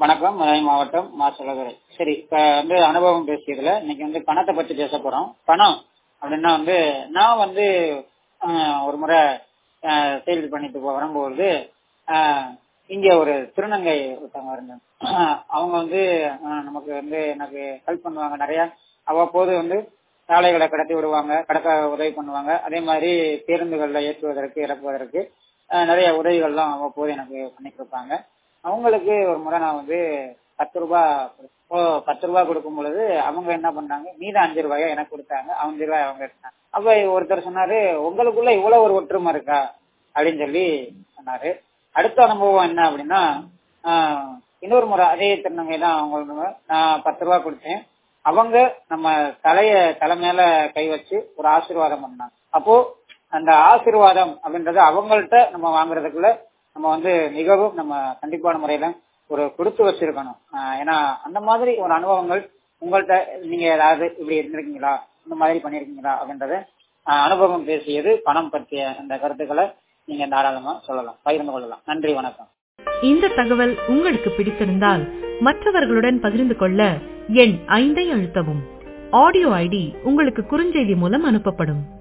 வணக்கம் மதுரை மாவட்டம் மாசலதுரை சரி இப்ப வந்து அனுபவம் பேசியதுல இன்னைக்கு வந்து பணத்தை பத்தி பேச போறோம் பணம் அப்படின்னா வந்து நான் வந்து ஆஹ், ஒரு முறை சேல்ஸ் பண்ணிட்டு போ- வரும்போது ஆஹ், இங்க ஒரு திருநங்கை ஒருத்தவங்க இருந்தாங்க ஆஹ், அவங்க வந்து ஆஹ், நமக்கு வந்து எனக்கு ஹெல்ப் பண்ணுவாங்க நிறைய அவ்வப்போது வந்து சாலைகளை கடத்தி விடுவாங்க கடக்க உதவி பண்ணுவாங்க அதே மாதிரி பேருந்துகள்ல ஏற்றுவதற்கு இறக்குவதற்கு ஆஹ், நிறைய உதவிகள்லாம் அவ்வப்போது எனக்கு பண்ணி கொடுப்பாங்க அவங்களுக்கு ஒரு முறை நான் வந்து பத்து ரூபாய் கொடு- ஓ பத்து ரூபாய் கொடுக்கும் பொழுது அவங்க என்ன பண்ணாங்க மீத அஞ்சு ரூபாயை எனக்கு கொடுத்தாங்க அஞ்சு ரூபாய் அவங்க எடுத்தாங்க அப்ப ஒருத்தர் சொன்னாரு உங்களுக்குள்ள இவ்வளவு ஒரு ஒற்றுமை இருக்கா அப்படின்னு சொல்லி சொன்னாரு அடுத்த அனுபவம் என்ன அப்படின்னா ஆஹ், இன்னொரு முறை அதே திருநங்கை தான் அவங்க நான் பத்து ரூபாய் கொடுத்தேன் அவங்க நம்ம தலைய தலை மேல கை வச்சு ஒரு ஆசீர்வாதம் பண்ணாங்க அப்போ அந்த ஆசீர்வாதம் அப்படின்றது அவங்கள்ட்ட நம்ம வாங்குறதுக்குள்ள நம்ம வந்து மிகவும் நம்ம கண்டிப்பான முறையில ஒரு கொடுத்து வச்சிருக்கணும் ஆஹ் ஏன்னா அந்த மாதிரி ஒரு அனுபவங்கள் உங்கள்ட்ட நீங்க ஏதாவது இப்படி இருந்திருக்கீங்களா இந்த மாதிரி பண்ணிருக்கீங்களா அப்படின்றத ஆஹ் அனுபவம் பேசியது பணம் பற்றிய அந்த கருத்துக்களை நீங்க தாராளமா சொல்லலாம் பகிர்ந்து கொள்ளலாம் நன்றி வணக்கம் இந்த தகவல் உங்களுக்கு பிடித்திருந்தால் மற்றவர்களுடன் பகிர்ந்து கொள்ள எண் ஐந்தை அழுத்தவும் ஆடியோ ஐடி உங்களுக்கு குறுஞ்செய்தி மூலம் அனுப்பப்படும்